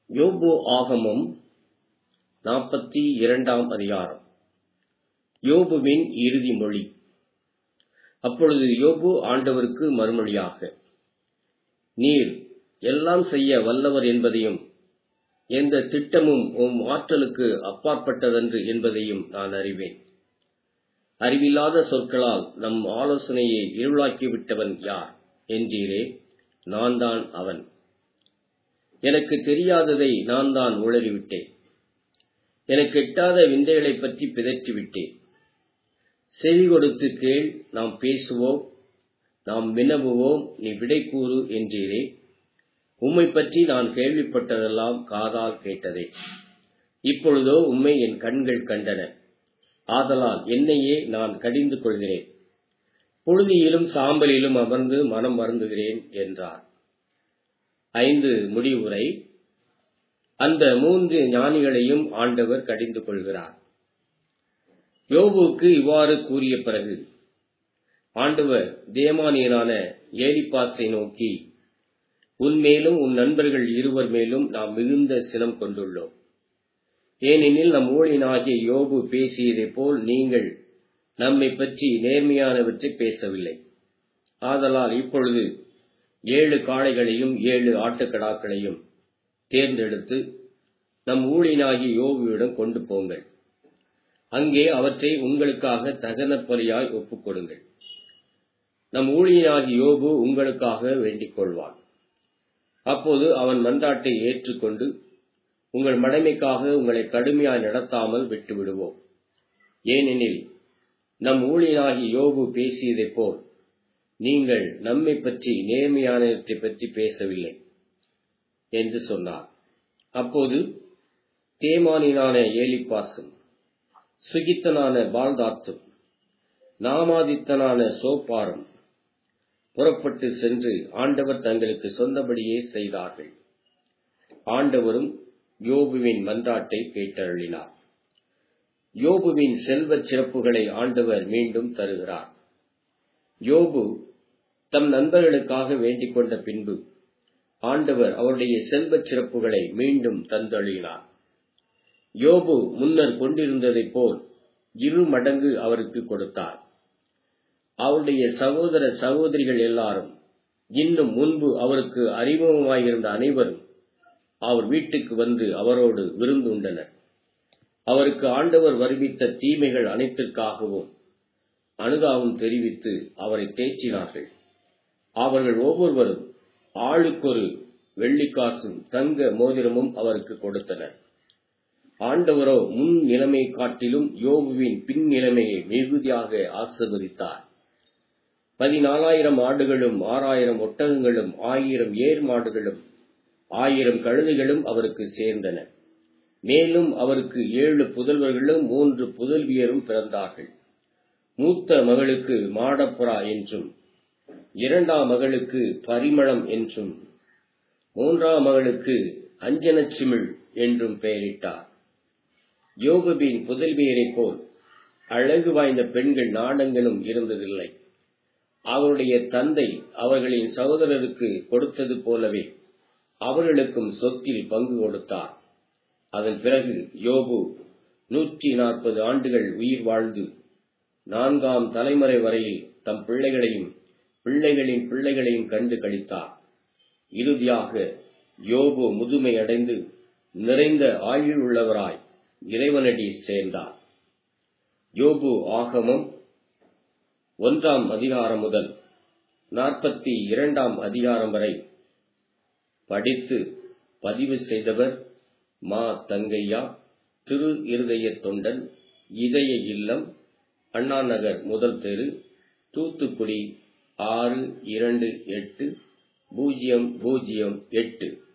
யோபு ஆகமம் நாற்பத்தி இரண்டாம் அதிகாரம் யோபுவின் இறுதி மொழி அப்பொழுது யோபு ஆண்டவருக்கு மறுமொழியாக நீர் எல்லாம் செய்ய வல்லவர் என்பதையும் எந்த திட்டமும் உம் ஆற்றலுக்கு அப்பாற்பட்டதன்று என்பதையும் நான் அறிவேன் அறிவில்லாத சொற்களால் நம் ஆலோசனையை இருளாக்கிவிட்டவன் யார் என்றீரே நான் தான் அவன் எனக்கு தெரியாததை நான் தான் உளறிவிட்டேன் எனக்கு எட்டாத விந்தைகளைப் பற்றி பிதற்றிவிட்டேன் செவி கொடுத்து கேள் நாம் பேசுவோம் நாம் வினவுவோம் நீ விடை கூறு என்றீரே உம்மை பற்றி நான் கேள்விப்பட்டதெல்லாம் காதால் கேட்டதே இப்பொழுதோ உம்மை என் கண்கள் கண்டன ஆதலால் என்னையே நான் கடிந்து கொள்கிறேன் புழுதியிலும் சாம்பலிலும் அமர்ந்து மனம் வருந்துகிறேன் என்றார் ஐந்து முடிவுரை அந்த மூன்று ஞானிகளையும் ஆண்டவர் கடிந்து கொள்கிறார் யோபுவுக்கு இவ்வாறு கூறிய பிறகு ஆண்டவர் தேமானியனான ஏலிப்பாஸை நோக்கி உன் மேலும் உன் நண்பர்கள் இருவர் மேலும் நாம் மிகுந்த சினம் கொண்டுள்ளோம் ஏனெனில் நம் ஊழியனாகிய யோபு பேசியதைப் போல் நீங்கள் நம்மை பற்றி நேர்மையானவற்றை பேசவில்லை ஆதலால் இப்பொழுது ஏழு காளைகளையும் ஏழு ஆட்டுக்கடாக்களையும் தேர்ந்தெடுத்து நம் ஊழியனாகிய யோபுவிடம் கொண்டு போங்கள் அங்கே அவற்றை உங்களுக்காக தகன பலியாய் ஒப்புக் கொடுங்கள் நம் ஊழியனாகி யோபு உங்களுக்காக வேண்டிக் கொள்வான் அப்போது அவன் மன்றாட்டை ஏற்றுக்கொண்டு உங்கள் மடமைக்காக உங்களை கடுமையாய் நடத்தாமல் விட்டுவிடுவோம் ஏனெனில் நம் ஊழியனாகி யோபு பேசியதைப் போல் நீங்கள் நம்மை பற்றி நேர்மையானவற்றை பற்றி பேசவில்லை என்று சொன்னார் அப்போது தேமானினான ஏலிப்பாசும் சுகித்தனான பால்தாத்தும் நாமாதித்தனான சோப்பாரும் புறப்பட்டு சென்று ஆண்டவர் தங்களுக்கு சொந்தபடியே செய்தார்கள் ஆண்டவரும் யோபுவின் மன்றாட்டை கேட்டருளினார் யோபுவின் செல்வச் சிறப்புகளை ஆண்டவர் மீண்டும் தருகிறார் யோபு தம் நண்பர்களுக்காக வேண்டிக் கொண்ட பின்பு ஆண்டவர் அவருடைய செல்வச் சிறப்புகளை மீண்டும் தந்தளினார் யோபு முன்னர் கொண்டிருந்ததைப் போல் இரு மடங்கு அவருக்கு கொடுத்தார் அவருடைய சகோதர சகோதரிகள் எல்லாரும் இன்னும் முன்பு அவருக்கு அறிமுகமாயிருந்த அனைவரும் அவர் வீட்டுக்கு வந்து அவரோடு விருந்து உண்டனர் அவருக்கு ஆண்டவர் வருவித்த தீமைகள் அனைத்திற்காகவும் அனுதாபம் தெரிவித்து அவரை தேற்றினார்கள் அவர்கள் ஒவ்வொருவரும் ஆளுக்கொரு வெள்ளிக்காசும் தங்க மோதிரமும் அவருக்கு கொடுத்தனர் ஆண்டவரோ முன் நிலைமை காட்டிலும் யோபுவின் பின் நிலைமையை மிகுதியாக ஆசிர்வதித்தார் பதினாலாயிரம் ஆடுகளும் ஆறாயிரம் ஒட்டகங்களும் ஆயிரம் ஏர் மாடுகளும் ஆயிரம் கழுதைகளும் அவருக்கு சேர்ந்தன மேலும் அவருக்கு ஏழு புதல்வர்களும் மூன்று புதல்வியரும் பிறந்தார்கள் மூத்த மகளுக்கு மாடப்புறா என்றும் இரண்டாம் மகளுக்கு பரிமளம் என்றும் மூன்றாம் மகளுக்கு அஞ்சனச்சிமிழ் என்றும் பெயரிட்டார் யோபுவின் புதல்வியரைப் போல் அழகு வாய்ந்த பெண்கள் நாடங்களும் இருந்ததில்லை அவருடைய தந்தை அவர்களின் சகோதரருக்கு கொடுத்தது போலவே அவர்களுக்கும் சொத்தில் பங்கு கொடுத்தார் அதன் பிறகு யோபு நூற்றி நாற்பது ஆண்டுகள் உயிர் வாழ்ந்து நான்காம் தலைமுறை வரையில் தம் பிள்ளைகளையும் பிள்ளைகளின் பிள்ளைகளையும் கண்டு கழித்தார் இறுதியாக யோபு முதுமை அடைந்து நிறைந்த ஆயுள் உள்ளவராய் இறைவனடி சேர்ந்தார் யோபு ஆகமம் ஒன்றாம் அதிகாரம் முதல் நாற்பத்தி இரண்டாம் அதிகாரம் வரை படித்து பதிவு செய்தவர் மா தங்கையா திரு இருதய தொண்டன் இதய இல்லம் அண்ணா நகர் முதல் தெரு தூத்துக்குடி ஆறு இரண்டு எட்டு பூஜ்ஜியம் பூஜ்ஜியம் எட்டு